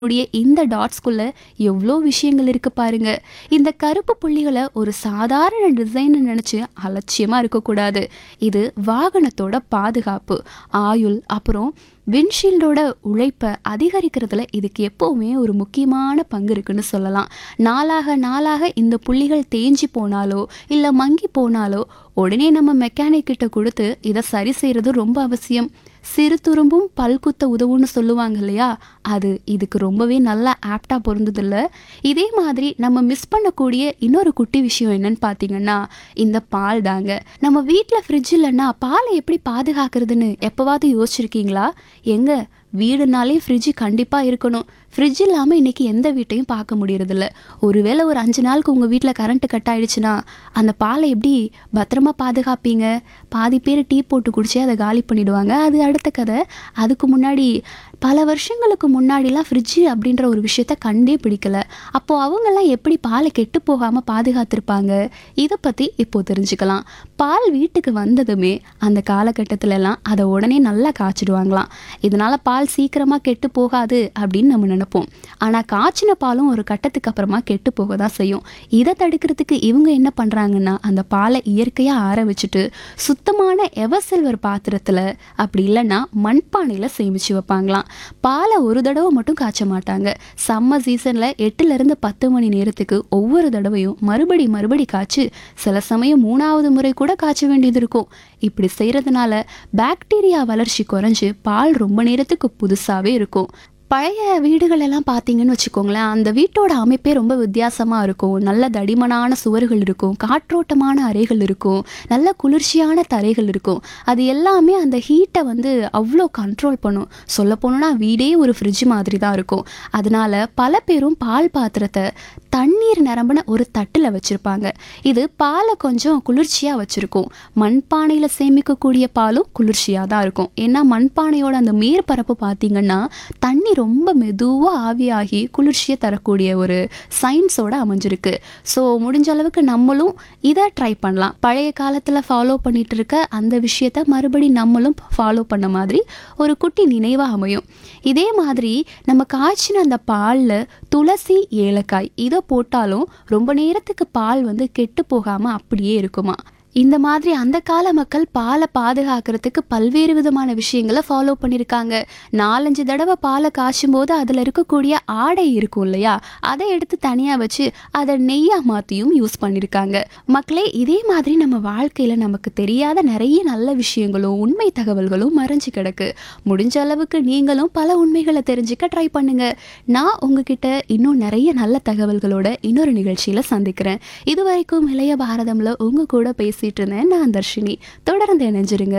உடைய இந்த டாட்ஸ்குள்ள எவ்வளோ விஷயங்கள் இருக்கு பாருங்க இந்த கருப்பு புள்ளிகளை ஒரு சாதாரண டிசைன் நினைச்சு அலட்சியமா இருக்கக்கூடாது இது வாகனத்தோட பாதுகாப்பு ஆயுள் அப்புறம் விண்ஷீல்டோட உழைப்பை அதிகரிக்கிறதுல இதுக்கு எப்போவுமே ஒரு முக்கியமான பங்கு இருக்குன்னு சொல்லலாம் நாளாக நாளாக இந்த புள்ளிகள் தேஞ்சி போனாலோ இல்லை மங்கி போனாலோ உடனே நம்ம மெக்கானிக் கிட்ட கொடுத்து இதை சரி செய்யறது ரொம்ப அவசியம் சிறு துரும்பும் பல்குத்த உதவுன்னு சொல்லுவாங்க இல்லையா அது இதுக்கு ரொம்பவே நல்லா ஆப்டா பொருந்ததில்ல இதே மாதிரி நம்ம மிஸ் பண்ணக்கூடிய இன்னொரு குட்டி விஷயம் என்னன்னு பார்த்தீங்கன்னா இந்த பால் தாங்க நம்ம வீட்டில் ஃப்ரிட்ஜ் இல்லைன்னா பாலை எப்படி பாதுகாக்கிறதுன்னு எப்போவாவது யோசிச்சிருக்கீங்களா எங்க வீடுனாலே ஃப்ரிட்ஜ் கண்டிப்பாக இருக்கணும் ஃப்ரிட்ஜ் இல்லாமல் இன்றைக்கி எந்த வீட்டையும் பார்க்க முடியறதில்ல ஒருவேளை ஒரு அஞ்சு நாளுக்கு உங்கள் வீட்டில் கரண்ட்டு கட் ஆயிடுச்சுன்னா அந்த பாலை எப்படி பத்திரமா பாதுகாப்பீங்க பாதி பேர் டீ போட்டு குடிச்சு அதை காலி பண்ணிடுவாங்க அது அடுத்த கதை அதுக்கு முன்னாடி பல வருஷங்களுக்கு முன்னாடிலாம் ஃப்ரிட்ஜு அப்படின்ற ஒரு விஷயத்த கண்டே பிடிக்கல அப்போது அவங்கெல்லாம் எப்படி பாலை கெட்டு போகாமல் பாதுகாத்திருப்பாங்க இதை பற்றி இப்போ தெரிஞ்சுக்கலாம் பால் வீட்டுக்கு வந்ததுமே அந்த காலகட்டத்திலலாம் அதை உடனே நல்லா காய்ச்சிடுவாங்களாம் இதனால் பால் சீக்கிரமாக கெட்டு போகாது அப்படின்னு நம்ம நினைப்போம் ஆனால் காய்ச்சின பாலும் ஒரு கட்டத்துக்கு அப்புறமா கெட்டு போக தான் செய்யும் இதை தடுக்கிறதுக்கு இவங்க என்ன பண்ணுறாங்கன்னா அந்த பாலை இயற்கையாக ஆற வச்சுட்டு சுத்தமான எவர்சில்வர் பாத்திரத்தில் அப்படி இல்லைன்னா மண்பானையில் சேமித்து வைப்பாங்களாம் பாலை ஒரு தடவை மட்டும் காய்ச்ச மாட்டாங்க சம்மர் சீசனில் எட்டுலேருந்து பத்து மணி நேரத்துக்கு ஒவ்வொரு தடவையும் மறுபடி மறுபடி காய்ச்சி சில சமயம் மூணாவது முறை கூட காய்ச்ச வேண்டியது இருக்கும் இப்படி செய்கிறதுனால பாக்டீரியா வளர்ச்சி குறைஞ்சு பால் ரொம்ப நேரத்துக்கு புதுசாகவே இருக்கும் பழைய வீடுகள் எல்லாம் பார்த்தீங்கன்னு வச்சுக்கோங்களேன் அந்த வீட்டோட அமைப்பே ரொம்ப வித்தியாசமாக இருக்கும் நல்ல தடிமனான சுவர்கள் இருக்கும் காற்றோட்டமான அறைகள் இருக்கும் நல்ல குளிர்ச்சியான தரைகள் இருக்கும் அது எல்லாமே அந்த ஹீட்டை வந்து அவ்வளோ கண்ட்ரோல் பண்ணும் சொல்ல போனோன்னா வீடே ஒரு ஃப்ரிட்ஜ் மாதிரி தான் இருக்கும் அதனால பல பேரும் பால் பாத்திரத்தை தண்ணீர் நிரம்பின ஒரு தட்டில் வச்சுருப்பாங்க இது பாலை கொஞ்சம் குளிர்ச்சியாக வச்சுருக்கும் மண்பானையில் சேமிக்கக்கூடிய பாலும் குளிர்ச்சியாக தான் இருக்கும் ஏன்னா மண்பானையோட அந்த மேற்பரப்பு பார்த்தீங்கன்னா தண்ணி ரொம்ப மெதுவாக ஆவியாகி குளிர்ச்சியை தரக்கூடிய ஒரு சயின்ஸோட அமைஞ்சிருக்கு ஸோ முடிஞ்ச அளவுக்கு நம்மளும் இதை ட்ரை பண்ணலாம் பழைய காலத்தில் ஃபாலோ பண்ணிட்டு இருக்க அந்த விஷயத்த மறுபடி நம்மளும் ஃபாலோ பண்ண மாதிரி ஒரு குட்டி நினைவாக அமையும் இதே மாதிரி நம்ம காய்ச்சின அந்த பாலில் துளசி ஏலக்காய் இதை போட்டாலும் ரொம்ப நேரத்துக்கு பால் வந்து கெட்டு போகாமல் அப்படியே இருக்குமா இந்த மாதிரி அந்த கால மக்கள் பாலை பாதுகாக்கிறதுக்கு பல்வேறு விதமான விஷயங்களை ஃபாலோ பண்ணியிருக்காங்க நாலஞ்சு தடவை பாலை காய்ச்சும் போது அதில் இருக்கக்கூடிய ஆடை இருக்கும் இல்லையா அதை எடுத்து தனியாக வச்சு அதை நெய்யாக மாற்றியும் யூஸ் பண்ணியிருக்காங்க மக்களே இதே மாதிரி நம்ம வாழ்க்கையில் நமக்கு தெரியாத நிறைய நல்ல விஷயங்களும் உண்மை தகவல்களும் மறைஞ்சு கிடக்கு முடிஞ்ச அளவுக்கு நீங்களும் பல உண்மைகளை தெரிஞ்சுக்க ட்ரை பண்ணுங்க நான் உங்ககிட்ட இன்னும் நிறைய நல்ல தகவல்களோட இன்னொரு நிகழ்ச்சியில் சந்திக்கிறேன் இது வரைக்கும் இளைய பாரதம்ல உங்க கூட பேசிட்டு இருந்தேன் நான் தர்ஷினி தொடர்ந்து இணைஞ்சிருங்க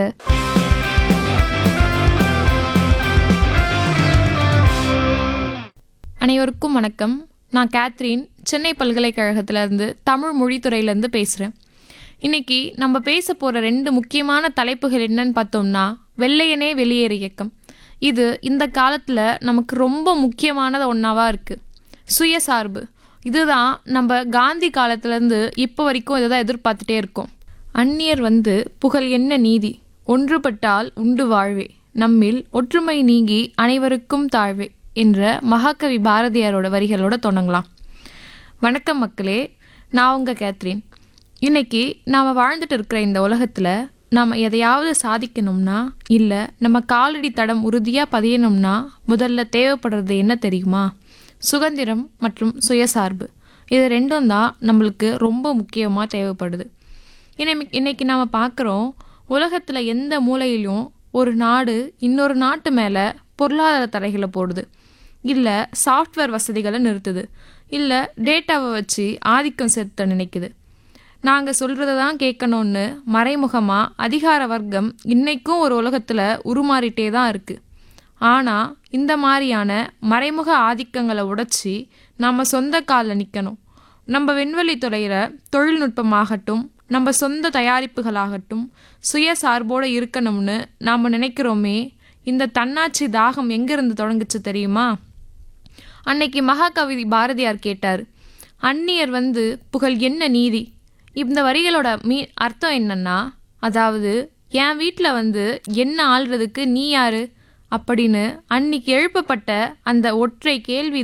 அனைவருக்கும் வணக்கம் நான் கேத்ரின் சென்னை பல்கலைக்கழகத்திலேருந்து தமிழ் மொழித்துறையிலேருந்து பேசுகிறேன் இன்னைக்கு நம்ம பேச போகிற ரெண்டு முக்கியமான தலைப்புகள் என்னன்னு பார்த்தோம்னா வெள்ளையனே வெளியேறு இயக்கம் இது இந்த காலத்தில் நமக்கு ரொம்ப முக்கியமானது ஒன்றாவா இருக்குது சுயசார்பு இதுதான் நம்ம காந்தி காலத்துலேருந்து இப்போ வரைக்கும் இதை தான் எதிர்பார்த்துட்டே இருக்கோம் அந்நியர் வந்து புகழ் என்ன நீதி ஒன்றுபட்டால் உண்டு வாழ்வே நம்மில் ஒற்றுமை நீங்கி அனைவருக்கும் தாழ்வே என்ற மகாகவி பாரதியாரோட வரிகளோட தொடங்கலாம் வணக்கம் மக்களே நான் உங்கள் கேத்ரின் இன்னைக்கு நாம் வாழ்ந்துட்டு இருக்கிற இந்த உலகத்தில் நாம் எதையாவது சாதிக்கணும்னா இல்லை நம்ம காலடி தடம் உறுதியாக பதியணும்னா முதல்ல தேவைப்படுறது என்ன தெரியுமா சுதந்திரம் மற்றும் சுயசார்பு இது ரெண்டும் தான் நம்மளுக்கு ரொம்ப முக்கியமாக தேவைப்படுது இன்னைக்கு இன்னைக்கு நாம் பார்க்குறோம் உலகத்தில் எந்த மூலையிலும் ஒரு நாடு இன்னொரு நாட்டு மேலே பொருளாதார தடைகளை போடுது இல்லை சாஃப்ட்வேர் வசதிகளை நிறுத்துது இல்லை டேட்டாவை வச்சு ஆதிக்கம் செலுத்த நினைக்குது நாங்கள் சொல்கிறத தான் கேட்கணும்னு மறைமுகமாக அதிகார வர்க்கம் இன்னைக்கும் ஒரு உலகத்தில் உருமாறிட்டே தான் இருக்குது ஆனால் இந்த மாதிரியான மறைமுக ஆதிக்கங்களை உடைச்சி நம்ம சொந்த காலில் நிற்கணும் நம்ம விண்வெளி துறையில் தொழில்நுட்பமாகட்டும் நம்ம சொந்த தயாரிப்புகளாகட்டும் சுயசார்போடு இருக்கணும்னு நாம் நினைக்கிறோமே இந்த தன்னாட்சி தாகம் எங்கேருந்து தொடங்குச்சு தெரியுமா அன்னைக்கு மகாகவி பாரதியார் கேட்டார் அந்நியர் வந்து புகழ் என்ன நீதி இந்த வரிகளோட மீ அர்த்தம் என்னன்னா அதாவது என் வீட்டில் வந்து என்ன ஆள்றதுக்கு நீ யாரு அப்படின்னு அன்னைக்கு எழுப்பப்பட்ட அந்த ஒற்றை கேள்வி